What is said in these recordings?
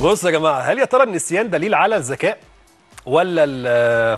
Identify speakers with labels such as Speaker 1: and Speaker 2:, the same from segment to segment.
Speaker 1: بصوا يا جماعه هل يا ترى النسيان دليل على الذكاء ولا ال-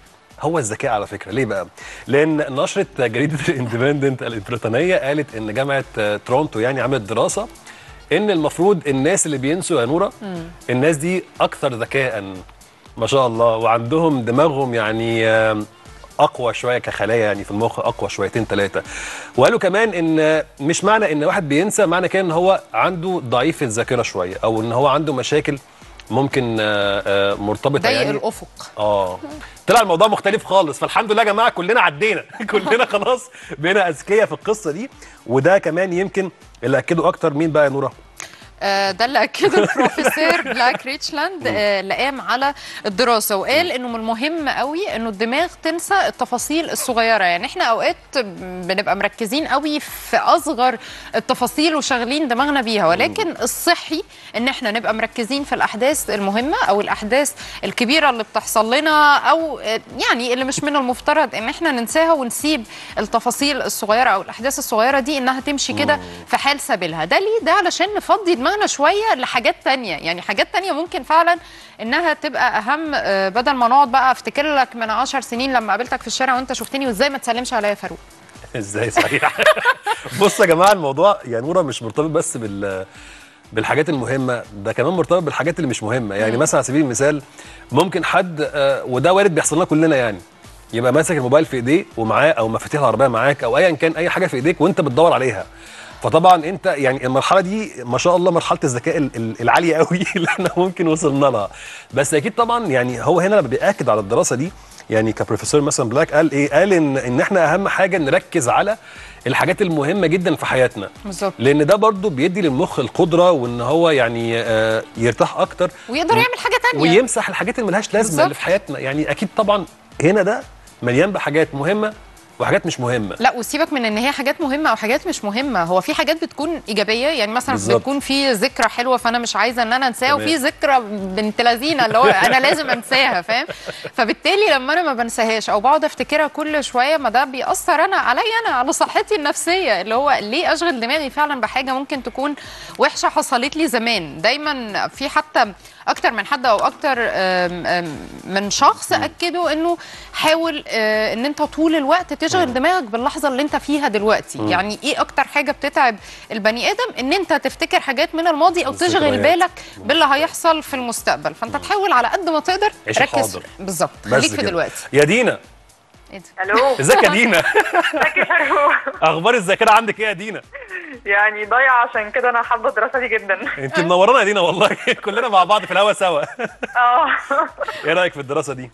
Speaker 1: هو الذكاء على فكره ليه بقى لان نشره جريده الاندبندنت البريطانيه قالت ان جامعه آه، تورونتو يعني عملت دراسه ان المفروض الناس اللي بينسوا يا نوره الناس دي اكثر ذكاء ما شاء الله وعندهم دماغهم يعني آم، اقوى شويه كخلايا يعني في المخ اقوى شويتين ثلاثه وقالوا كمان ان مش معنى ان واحد بينسى معنى كده ان هو عنده ضعيف الذاكره شويه او ان هو عنده مشاكل ممكن آه، آه، مرتبطه
Speaker 2: ضيق
Speaker 1: يعني
Speaker 2: الافق
Speaker 1: اه طلع الموضوع مختلف خالص فالحمد لله يا جماعه كلنا عدينا كلنا خلاص بقينا اذكياء في القصه دي وده كمان يمكن اللي اكده اكتر مين بقى يا نوره
Speaker 2: آه، ده اللي اكده البروفيسور بلاك ريتشلاند آه، اللي قام على الدراسه وقال انه من المهم قوي انه الدماغ تنسى التفاصيل الصغيره يعني احنا اوقات بنبقى مركزين قوي في اصغر التفاصيل وشاغلين دماغنا بيها ولكن الصحي ان احنا نبقى مركزين في الاحداث المهمه او الاحداث الكبيره اللي بتحصل لنا او آه، يعني اللي مش من المفترض ان احنا ننساها ونسيب التفاصيل الصغيره او الاحداث الصغيره دي انها تمشي كده في حال سبيلها ده ليه ده علشان نفضي دماغنا شويه لحاجات تانية يعني حاجات تانية ممكن فعلا انها تبقى اهم آه، بدل ما نقعد بقى افتكر لك من عشر سنين لما قابلتك في الشارع وانت شفتني وازاي ما تسلمش عليا يا فاروق
Speaker 1: ازاي صحيح بصوا يا جماعه الموضوع يا نوره مش مرتبط بس بال بالحاجات المهمه ده كمان مرتبط بالحاجات اللي مش مهمه يعني مثلا على سبيل المثال ممكن حد آه، وده وارد بيحصل لنا كلنا يعني يبقى ماسك الموبايل في ايديه ومعاه او مفاتيح العربيه معاك او ايا كان اي حاجه في ايديك وانت بتدور عليها فطبعا انت يعني المرحله دي ما شاء الله مرحله الذكاء ال- ال- العاليه قوي اللي احنا ممكن وصلنا لها بس اكيد طبعا يعني هو هنا لما بياكد على الدراسه دي يعني كبروفيسور مثلا بلاك قال ايه قال ان ان احنا اهم حاجه نركز على الحاجات المهمه جدا في حياتنا
Speaker 2: بالظبط
Speaker 1: لان ده برضو بيدي للمخ القدره وان هو يعني آه، يرتاح اكتر
Speaker 2: ويقدر يعمل حاجه تانية
Speaker 1: ويمسح الحاجات اللي ملهاش لازمه
Speaker 2: بالظبط.
Speaker 1: اللي في حياتنا يعني اكيد طبعا هنا ده مليان بحاجات مهمه وحاجات مش مهمه
Speaker 2: لا وسيبك من ان هي حاجات مهمه او حاجات مش مهمه هو في حاجات بتكون ايجابيه يعني مثلا
Speaker 1: بالظبط.
Speaker 2: بتكون في ذكرى حلوه فانا مش عايزه ان انا انساها
Speaker 1: تمام.
Speaker 2: وفي ذكرى بنت لذينه اللي هو انا لازم انساها فاهم فبالتالي لما انا ما بنساهاش او بقعد افتكرها كل شويه ما ده بيأثر انا عليا انا على صحتي النفسيه اللي هو ليه اشغل دماغي فعلا بحاجه ممكن تكون وحشه حصلت لي زمان دايما في حتى اكتر من حد او اكتر آم، آم، من شخص اكدوا انه حاول آه، ان انت طول الوقت تشغل دماغك باللحظه اللي انت فيها دلوقتي يعني ايه اكتر حاجه بتتعب البني ادم ان انت تفتكر حاجات من الماضي او تشغل
Speaker 1: الذكريات.
Speaker 2: بالك باللي هيحصل في المستقبل فانت تحاول على قد ما تقدر
Speaker 1: عيش
Speaker 2: ركز
Speaker 1: الحاضر.
Speaker 2: بالظبط
Speaker 1: بس
Speaker 2: خليك في
Speaker 1: كده.
Speaker 2: دلوقتي
Speaker 1: يا دينا
Speaker 2: إيه ده؟
Speaker 3: الو
Speaker 1: ازيك يا دينا
Speaker 3: ازيك يا فاروق
Speaker 1: اخبار الذاكره عندك ايه يا دينا
Speaker 3: يعني ضايعه عشان كده انا حابه الدراسه دي جدا
Speaker 1: انت منورانا يا دينا والله كلنا مع بعض في الهوا سوا
Speaker 3: اه
Speaker 1: ايه رايك في الدراسه دي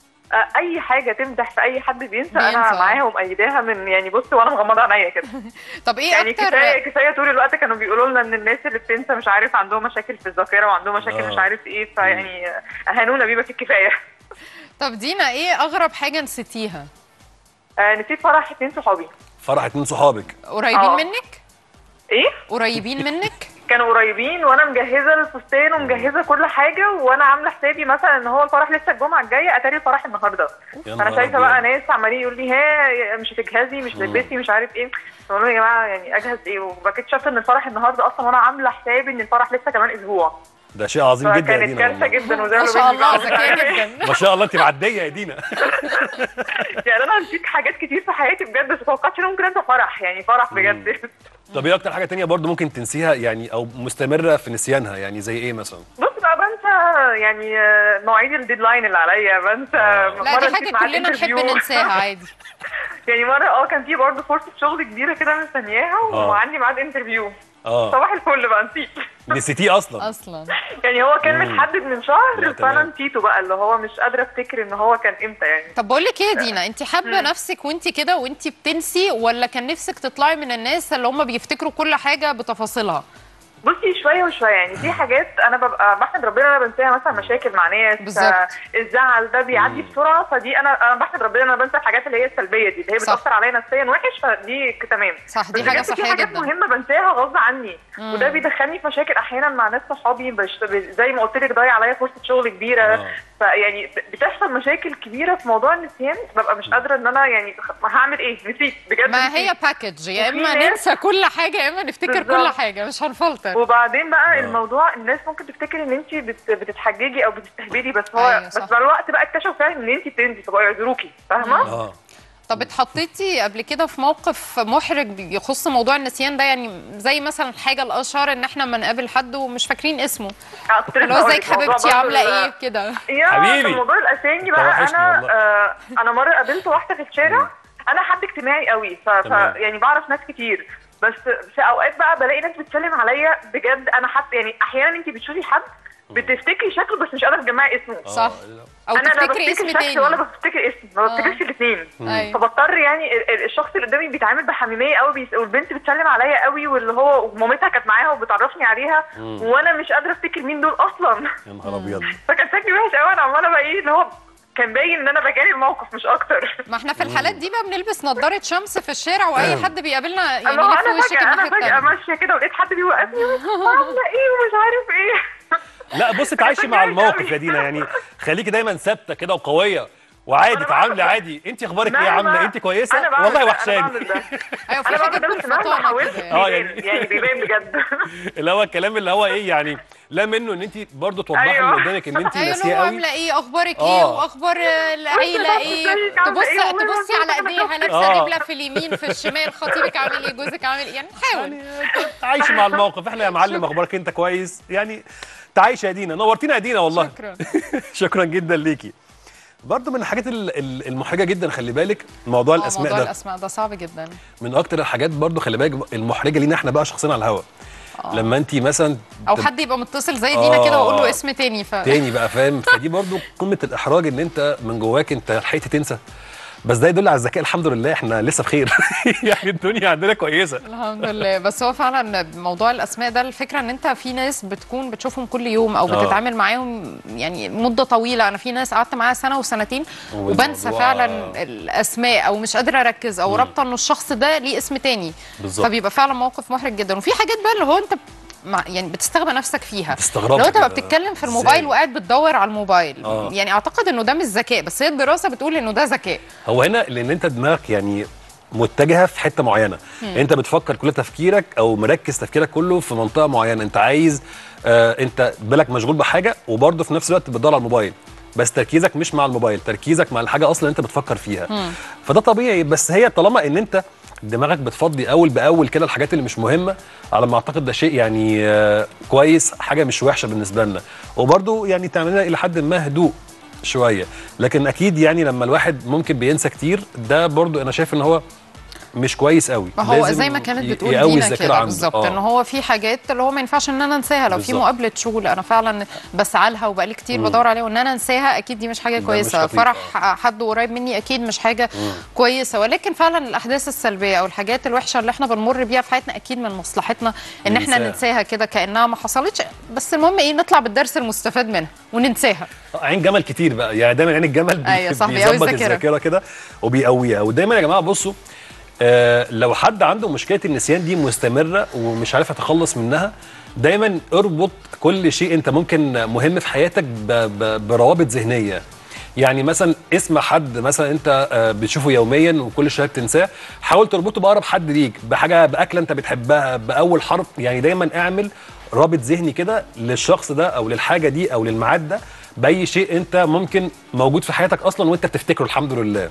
Speaker 3: اي حاجه تمدح في اي حد بينسى
Speaker 2: بينسى.
Speaker 3: انا معاها ومأيداها من يعني بص وانا مغمضه عينيا كده
Speaker 2: طب ايه
Speaker 3: يعني
Speaker 2: اكتر
Speaker 3: كفايه كفايه طول الوقت كانوا بيقولوا لنا ان الناس اللي بتنسى مش عارف عندهم مشاكل في الذاكره وعندهم مشاكل
Speaker 1: آه.
Speaker 3: مش عارف ايه فيعني اهانونا بما في الكفايه
Speaker 2: طب دينا ايه اغرب حاجه نسيتيها
Speaker 3: آه نسيت فرح اتنين صحابي
Speaker 1: فرح اتنين صحابك
Speaker 2: قريبين
Speaker 3: آه.
Speaker 2: منك
Speaker 3: ايه
Speaker 2: قريبين منك
Speaker 3: كانوا قريبين وانا مجهزه الفستان ومجهزه كل حاجه وانا عامله حسابي مثلا ان هو الفرح لسه الجمعه الجايه اتاري الفرح النهارده
Speaker 1: يا
Speaker 3: فانا
Speaker 1: نهار
Speaker 3: شايفه بقى
Speaker 1: أبيض.
Speaker 3: ناس عمالين يقول لي ها مش هتجهزي مش هتلبسي مش عارف ايه بقول لهم يا جماعه يعني اجهز ايه واكتشفت ان الفرح النهارده اصلا وانا عامله حسابي ان الفرح لسه كمان اسبوع
Speaker 1: ده شيء عظيم جدا يا
Speaker 3: فكانت
Speaker 1: دينا
Speaker 3: كارثه
Speaker 1: والله.
Speaker 3: جدا وزي
Speaker 2: ما
Speaker 3: ما
Speaker 2: شاء الله
Speaker 3: بيقولوا
Speaker 2: ذكيه
Speaker 3: يعني-
Speaker 2: جدا
Speaker 1: ما شاء الله انت معديه يا دينا
Speaker 3: يعني انا نسيت حاجات كتير في حياتي بجد بس توقعتش ان ممكن انسى فرح يعني فرح بجد
Speaker 1: طب ايه اكتر حاجه تانية برضو ممكن تنسيها يعني او مستمره في نسيانها يعني زي ايه مثلا
Speaker 3: بص بقى بنسى يعني آه، مواعيد الديدلاين اللي عليا بنسى
Speaker 2: لا
Speaker 3: مرة
Speaker 2: دي
Speaker 3: نسيت
Speaker 2: حاجه
Speaker 3: ميعاد
Speaker 2: كلنا نحب
Speaker 3: interview.
Speaker 2: ننساها عادي
Speaker 3: يعني مره اه كان في برضه فرصه شغل كبيره كده مستنياها
Speaker 1: آه.
Speaker 3: وعندي ميعاد انترفيو
Speaker 1: اه
Speaker 3: صباح الفل بقى نسيت
Speaker 1: نسيتيه اصلا
Speaker 2: اصلا
Speaker 3: يعني هو كان
Speaker 1: مم.
Speaker 3: متحدد من
Speaker 1: لا،
Speaker 3: شهر فانا
Speaker 1: تمام.
Speaker 3: نسيته بقى اللي هو مش قادره افتكر ان هو كان امتى يعني
Speaker 2: طب بقول لك ايه يا دينا انت حابه نفسك وانت كده وانت بتنسي ولا كان نفسك تطلعي من الناس اللي هم بيفتكروا كل حاجه بتفاصيلها
Speaker 3: بصي شويه وشويه يعني في حاجات انا ببقى بحمد ربنا انا بنساها مثلا مشاكل مع ناس
Speaker 2: بالظبط.
Speaker 3: آه، الزعل ده بيعدي بسرعه فدي انا انا بحمد ربنا انا بنسى الحاجات اللي هي السلبيه دي اللي هي
Speaker 2: صح.
Speaker 3: بتاثر عليا نفسيا وحش فدي تمام
Speaker 2: صح دي
Speaker 3: بس
Speaker 2: حاجه
Speaker 3: بجد في
Speaker 2: صحيه
Speaker 3: حاجات
Speaker 2: جدا
Speaker 3: مهمه بنساها غصب عني
Speaker 2: مم.
Speaker 3: وده بيدخلني في مشاكل احيانا مع ناس صحابي بش... زي ما قلت لك ضايع عليا فرصه شغل كبيره
Speaker 1: آه.
Speaker 3: فيعني ب- بتحصل مشاكل كبيره في موضوع النسيان ببقى مش قادره ان انا يعني ما هعمل ايه نسيت بجد
Speaker 2: ما
Speaker 3: نسيت.
Speaker 2: هي باكج يا
Speaker 3: وفي
Speaker 2: اما
Speaker 3: ناس-
Speaker 2: ننسى كل حاجه يا اما نفتكر كل
Speaker 3: بالظبط.
Speaker 2: حاجه مش هنفلتر
Speaker 3: وبعدين بقى
Speaker 1: آه.
Speaker 3: الموضوع الناس ممكن تفتكر ان انت بت بتتحججي او بتستهبلي بس هو
Speaker 2: أيوة،
Speaker 3: بس
Speaker 2: صح.
Speaker 3: مع الوقت بقى اكتشفوا فعلا ان انت بتندي فبقوا يعذروكي فاهمه؟
Speaker 1: اه
Speaker 2: طب اتحطيتي قبل كده في موقف محرج يخص موضوع النسيان ده يعني زي مثلا الحاجه الاشهر ان احنا لما نقابل حد ومش فاكرين اسمه
Speaker 3: آه، كنت لسه
Speaker 2: اللي هو
Speaker 3: هقولك
Speaker 2: ازيك
Speaker 3: موضوع
Speaker 2: حبيبتي
Speaker 3: برضه
Speaker 2: عامله
Speaker 3: ال-
Speaker 2: ايه كده
Speaker 3: يا
Speaker 1: حبيبي.
Speaker 3: في موضوع الاسامي
Speaker 1: انت
Speaker 3: بقى
Speaker 1: وحشني
Speaker 3: انا
Speaker 1: والله.
Speaker 3: آه انا مره قابلت واحده في الشارع انا حد اجتماعي قوي ف... ف...
Speaker 1: تمام.
Speaker 3: يعني بعرف ناس كتير بس في اوقات بقى بلاقي ناس بتسلم عليا بجد انا حتى يعني احيانا انت بتشوفي حد بتفتكري شكله بس مش قادره تجمعي اسمه
Speaker 2: صح او
Speaker 3: انا لا
Speaker 2: تفتكري
Speaker 3: بفتكر
Speaker 2: اسم
Speaker 3: شكل
Speaker 2: تاني
Speaker 3: ولا بفتكر اسم ما
Speaker 2: آه.
Speaker 3: بفتكرش الاثنين
Speaker 2: أيوة.
Speaker 3: فبضطر يعني ال- ال- الشخص اللي قدامي بيتعامل بحميميه قوي بيس... والبنت بتسلم عليا قوي واللي هو ومامتها كانت معاها وبتعرفني عليها وانا مش قادره افتكر مين دول اصلا
Speaker 1: يا نهار ابيض
Speaker 3: فكان شكلي وحش قوي انا عماله بقى ايه اللي هو كان باين ان انا بجاري الموقف مش اكتر
Speaker 2: ما احنا في الحالات دي بقى بنلبس نظاره شمس في الشارع واي حد بيقابلنا يعني
Speaker 3: اما هو
Speaker 2: لف
Speaker 3: انا
Speaker 2: وشك
Speaker 3: فجاه
Speaker 2: الناحيه
Speaker 3: انا فجاه
Speaker 2: التانيه
Speaker 3: ماشيه كده ولقيت حد بيوقفني عامله ايه ومش عارف ايه
Speaker 1: لا بص تعايشي مع الموقف يا دينا يعني خليكي دايما ثابته كده وقويه وعادي
Speaker 3: أنا
Speaker 1: تعاملي
Speaker 3: بعمل-
Speaker 1: عادي انت اخبارك ايه يا
Speaker 3: مهما-
Speaker 1: عامله انت كويسه
Speaker 3: أنا بعمل
Speaker 1: والله
Speaker 3: ده، أنا
Speaker 1: وحشاني
Speaker 3: بعمل ده.
Speaker 2: ايوه في
Speaker 3: انا
Speaker 2: حاجه
Speaker 3: بعمل ده بس مهما
Speaker 2: بالفطانه
Speaker 3: حاولت
Speaker 2: كده
Speaker 1: آه،
Speaker 3: بيبان
Speaker 1: يعني-
Speaker 3: يعني بيبان بجد
Speaker 1: اللي هو الكلام اللي هو ايه يعني لا منه ان انت برضه توضحي
Speaker 3: أيوة.
Speaker 1: اللي قدامك ان انت
Speaker 2: ايوه
Speaker 1: ناسيه
Speaker 2: اللي هو
Speaker 1: قوي
Speaker 2: عامله ايه اخبارك ايه
Speaker 1: آه.
Speaker 2: واخبار العيله ايه
Speaker 3: ازيك، عاملة
Speaker 2: تبص
Speaker 3: إيه؟ والله
Speaker 2: تبصي
Speaker 3: العظيم
Speaker 2: على
Speaker 3: أنا
Speaker 2: ايديها
Speaker 3: بشوفك.
Speaker 2: لابسه
Speaker 1: آه.
Speaker 2: دبله في اليمين في الشمال خطيبك عامل ايه جوزك عامل ايه يعني حاول
Speaker 1: يعني تعايشي مع الموقف احنا يا معلم اخبارك انت كويس يعني تعايش يا دينا نورتينا يا دينا والله
Speaker 2: شكرا
Speaker 1: شكرا جدا ليكي برضه من الحاجات ال- ال- المحرجه جدا خلي بالك موضوع
Speaker 2: آه،
Speaker 1: الاسماء
Speaker 2: موضوع
Speaker 1: ده
Speaker 2: الاسماء ده صعب جدا
Speaker 1: من اكتر الحاجات برضه خلي بالك المحرجه لينا احنا بقى شخصيا على الهوا لما انت مثلا
Speaker 2: او
Speaker 1: تب-
Speaker 2: حد يبقى متصل زي دينا كده واقول له
Speaker 1: آه.
Speaker 2: اسم تاني ف
Speaker 1: تاني بقى فاهم فدي برضو قمه الاحراج ان انت من جواك انت لحقت تنسى بس ده يدل على الذكاء الحمد لله احنا لسه بخير يعني الدنيا عندنا كويسه
Speaker 2: الحمد لله بس هو فعلا موضوع الاسماء ده الفكره ان انت في ناس بتكون بتشوفهم كل يوم او
Speaker 1: آه.
Speaker 2: بتتعامل معاهم يعني مده طويله انا في ناس قعدت معاها سنه وسنتين
Speaker 1: والموضوع-
Speaker 2: وبنسى فعلا الاسماء او مش قادره اركز او رابطه انه الشخص ده ليه اسم تاني
Speaker 1: بالظبط.
Speaker 2: فبيبقى فعلا موقف محرج جدا وفي حاجات بقى اللي هو انت مع يعني بتستغبى نفسك فيها
Speaker 1: بتستغربها
Speaker 2: لو انت بقى
Speaker 1: كده.
Speaker 2: بتتكلم في
Speaker 1: إزاي؟
Speaker 2: الموبايل وقاعد بتدور على الموبايل
Speaker 1: آه.
Speaker 2: يعني اعتقد انه ده مش ذكاء بس هي الدراسه بتقول انه ده ذكاء
Speaker 1: هو هنا لان انت دماغك يعني متجهه في حته معينه انت بتفكر كل تفكيرك او مركز تفكيرك كله في منطقه معينه انت عايز آه انت بالك مشغول بحاجه وبرضه في نفس الوقت بتدور على الموبايل بس تركيزك مش مع الموبايل تركيزك مع الحاجه اصلا انت بتفكر فيها فده طبيعي بس هي طالما ان انت دماغك بتفضي اول باول كده الحاجات اللي مش مهمه على ما اعتقد ده شيء يعني آه كويس حاجه مش وحشه بالنسبه لنا وبرضه يعني تعملنا الى حد ما هدوء شويه لكن اكيد يعني لما الواحد ممكن بينسى كتير ده برضو انا شايف ان هو مش كويس قوي
Speaker 2: ما هو
Speaker 1: لازم
Speaker 2: زي ما كانت
Speaker 1: ي-
Speaker 2: بتقول
Speaker 1: يقوي
Speaker 2: دينا
Speaker 1: الذاكرة
Speaker 2: كده
Speaker 1: عنده.
Speaker 2: بالظبط
Speaker 1: آه.
Speaker 2: ان هو في حاجات اللي هو ما ينفعش ان انا انساها لو في
Speaker 1: بالظبط.
Speaker 2: مقابله شغل انا فعلا بسعى لها وبقالي كتير بدور عليها وان انا انساها اكيد دي مش حاجه
Speaker 1: مش
Speaker 2: كويسه
Speaker 1: لطيف،
Speaker 2: فرح حد قريب مني اكيد مش حاجه كويسه ولكن فعلا الاحداث السلبيه او الحاجات الوحشه اللي احنا بنمر بيها في حياتنا اكيد من مصلحتنا ان احنا
Speaker 1: ننساها.
Speaker 2: ننساها كده كانها ما حصلتش بس المهم ايه نطلع بالدرس المستفاد منها وننساها
Speaker 1: عين جمل كتير بقى يعني دايما عين الجمل بي-
Speaker 2: أيوة صح، بيقوي
Speaker 1: بيظبط
Speaker 2: الذاكرة.
Speaker 1: الذاكره كده وبيقويها ودايما يا جماعه بصوا آه لو حد عنده مشكله النسيان دي مستمره ومش عارف يتخلص منها دايما اربط كل شيء انت ممكن مهم في حياتك ب ب بروابط ذهنيه يعني مثلا اسم حد مثلا انت آه، بتشوفه يوميا وكل شويه بتنساه حاول تربطه باقرب حد ليك بحاجه باكله انت بتحبها باول حرف يعني دايما اعمل رابط ذهني كده للشخص ده او للحاجه دي او للميعاد ده باي شيء انت ممكن موجود في حياتك اصلا وانت بتفتكره الحمد لله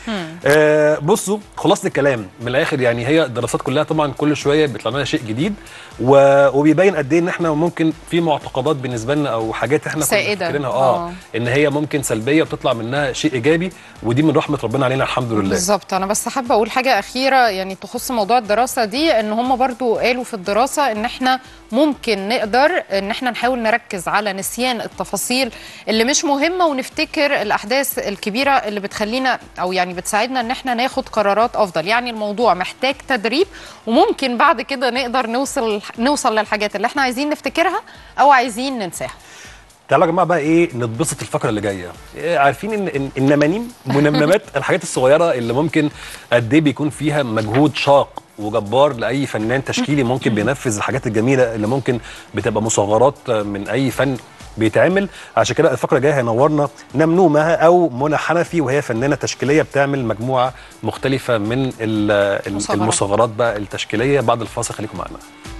Speaker 1: آه بصوا خلاصه الكلام من الاخر يعني هي الدراسات كلها طبعا كل شويه بيطلع لنا شيء جديد و- وبيبين قد ايه ان احنا ممكن في معتقدات بالنسبه لنا او حاجات احنا كنا
Speaker 2: سائدة.
Speaker 1: فاكرينها اه
Speaker 2: آه.
Speaker 1: ان هي ممكن سلبيه وبتطلع منها شيء ايجابي ودي من رحمه ربنا علينا الحمد لله
Speaker 2: بالظبط انا بس حابه اقول حاجه اخيره يعني تخص موضوع الدراسه دي ان هم برضو قالوا في الدراسه ان احنا ممكن نقدر ان احنا نحاول نركز على نسيان التفاصيل اللي مش مهمه ونفتكر الاحداث الكبيره اللي بتخلينا او يعني بتساعدنا ان احنا ناخد قرارات افضل يعني الموضوع محتاج تدريب وممكن بعد كده نقدر نوصل نوصل للحاجات اللي احنا عايزين نفتكرها او عايزين ننساها
Speaker 1: تعالوا يا جماعه بقى ايه نتبسط الفقره اللي جايه إيه عارفين ان إن النمانيم منممات الحاجات الصغيره اللي ممكن قد ايه بيكون فيها مجهود شاق وجبار لاي فنان تشكيلي ممكن بينفذ الحاجات الجميله اللي ممكن بتبقى مصغرات من اي فن بيتعمل عشان كده الفقره الجايه هينورنا نمنومه او منى حنفي وهي فنانه تشكيليه بتعمل مجموعه مختلفه من ال- ال-
Speaker 2: مصغرات.
Speaker 1: المصغرات بقى التشكيليه بعد الفاصل خليكم معنا